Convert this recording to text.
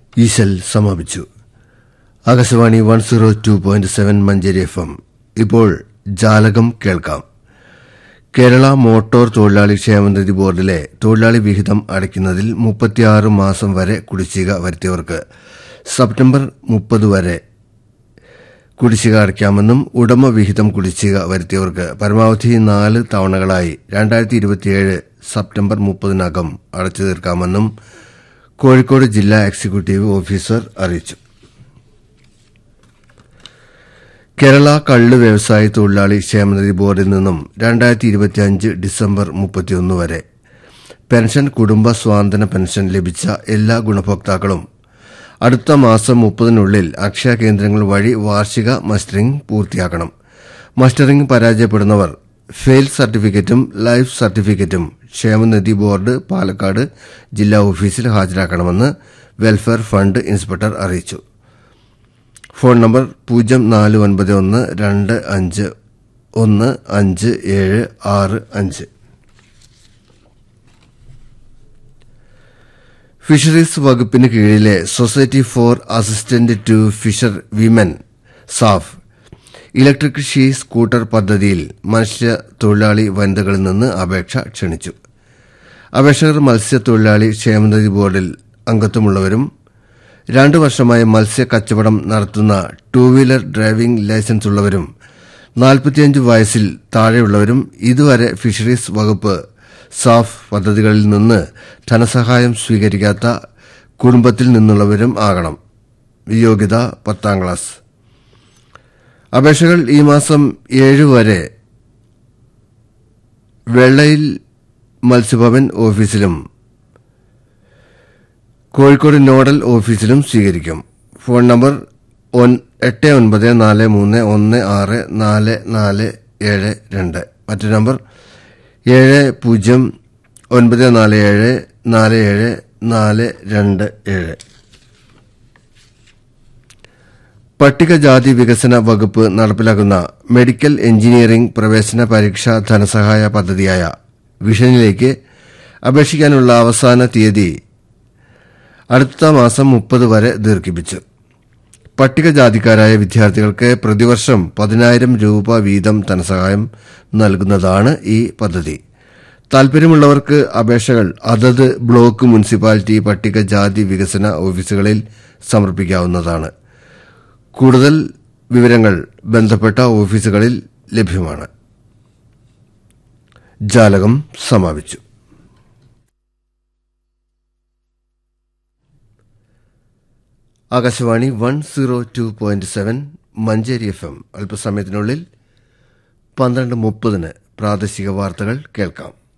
ഈശൽ സമാപിച്ചു Akashvani one zero two point seven Manjeri F M ഇപ്പോൾ ജാലകം കേൾക്കാം കേരള മോട്ടോർ തൊഴിലാളി ക്ഷേമനിധി ബോർഡിലെ തൊഴിലാളി വിഹിതം അടയ്ക്കുന്നതിൽ മുപ്പത്തിയാറ് മാസം വരെ കുടിശ്ശിക വരുത്തിയവർക്ക് സെപ്റ്റംബർ മുപ്പത് വരെ കുടിശ്ശിക അടയ്ക്കാമെന്നും ഉടമ വിഹിതം കുടിശ്ശിക വരുത്തിയവർക്ക് പരമാവധി നാല് തവണകളായി രണ്ടായിരത്തി ഇരുപത്തിയേഴ് സെപ്റ്റംബർ മുപ്പതിനകം അടച്ചു തീർക്കാമെന്നും കോഴിക്കോട് ജില്ലാ എക്സിക്യൂട്ടീവ് ഓഫീസർ അറിയിച്ചു കേരള കള്ള് വ്യവസായ തൊഴിലാളി ക്ഷേമനിധി ബോർഡിൽ നിന്നും രണ്ടായിരത്തി ഇരുപത്തിയഞ്ച് ഡിസംബർ മുപ്പത്തിയൊന്ന് വരെ പെൻഷൻ കുടുംബ സ്വാതന്ത്ര്യ പെൻഷൻ ലഭിച്ച എല്ലാ ഗുണഭോക്താക്കളും അടുത്ത മാസം മുപ്പതിനുള്ളിൽ അക്ഷയ കേന്ദ്രങ്ങൾ വഴി വാർഷിക മസ്റ്ററിംഗ് പൂർത്തിയാക്കണം മസ്റ്ററിംഗ് പരാജയപ്പെടുന്നവർ ഫെയിൽ സർട്ടിഫിക്കറ്റും ലൈഫ് സർട്ടിഫിക്കറ്റും ക്ഷേമനിധി ബോർഡ് പാലക്കാട് ജില്ലാ ഓഫീസിൽ ഹാജരാക്കണമെന്ന് വെൽഫെയർ ഫണ്ട് ഇൻസ്പെക്ടർ അറിയിച്ചു ഫോൺ നമ്പർ പൂജ്യം നാല് ഒൻപത് ഒന്ന് രണ്ട് അഞ്ച് ഒന്ന് അഞ്ച് ഏഴ് ആറ് അഞ്ച് ഫിഷറീസ് വകുപ്പിന് കീഴിലെ society for assistant to fisher women SAF electric she scooter പദ്ധതിയിൽ മത്സ്യ തൊഴിലാളി വനിതകളിൽ നിന്ന് അപേക്ഷ ക്ഷണിച്ചു അപേക്ഷകർ മത്സ്യത്തൊഴിലാളി ക്ഷേമനിധി ബോർഡിൽ അംഗത്വമുള്ളവരും രണ്ടു വർഷമായി മത്സ്യ കച്ചവടം നടത്തുന്ന ടൂ വീലർ ഡ്രൈവിംഗ് ലൈസൻസ് ഉള്ളവരും നാൽപ്പത്തിയഞ്ച് വയസ്സിൽ താഴെയുള്ളവരും ഇതുവരെ ഫിഷറീസ് വകുപ്പ് സാഫ് പദ്ധതികളിൽ നിന്ന് ധനസഹായം സ്വീകരിക്കാത്ത കുടുംബത്തിൽ നിന്നുള്ളവരും ആകണം യോഗ്യത പത്താം ക്ലാസ് അപേക്ഷകൾ ഈ മാസം ഏഴ് വരെ വെള്ളയിൽ മത്സ്യഭവൻ ഓഫീസിലും കോഴിക്കോട് നോഡൽ ഓഫീസിലും സ്വീകരിക്കും ഫോൺ നമ്പർ എട്ട് ഒൻപത് നാല് മൂന്ന് ഒന്ന് ആറ് നാല് നാല് ഏഴ് രണ്ട് മറ്റൊരു നമ്പർ ഏഴ് പൂജ്യം ഒൻപത് നാല് ഏഴ് നാല് ഏഴ് നാല് രണ്ട് ഏഴ് പട്ടികജാതി വികസന വകുപ്പ് നടപ്പിലാക്കുന്ന മെഡിക്കൽ എഞ്ചിനീയറിംഗ് പ്രവേശന പരീക്ഷാ ധനസഹായ പദ്ധതിയായ വിഷനിലേക്ക് അപേക്ഷിക്കാനുള്ള അവസാന തീയതി അടുത്ത മാസം മുപ്പത് വരെ ദീർഘിപ്പിച്ചു പട്ടികജാതിക്കാരായ വിദ്യാർത്ഥികൾക്ക് പ്രതിവർഷം പതിനായിരം രൂപ വീതം ധനസഹായം നൽകുന്നതാണ് ഈ പദ്ധതി താൽപര്യമുള്ളവർക്ക് അപേക്ഷകൾ അതത് ബ്ലോക്ക് മുനിസിപ്പാലിറ്റി പട്ടികജാതി വികസന ഓഫീസുകളിൽ സമർപ്പിക്കാവുന്നതാണ് കൂടുതൽ വിവരങ്ങൾ ബന്ധപ്പെട്ട ഓഫീസുകളിൽ ലഭ്യമാണ് ജാലകം സമാപിച്ചു Akashvani one zero two point seven Manjeri F M അല്പസമയത്തിനുള്ളിൽ പന്ത്രണ്ട് മുപ്പതിന് പ്രാദേശിക വാർത്തകൾ കേൾക്കാം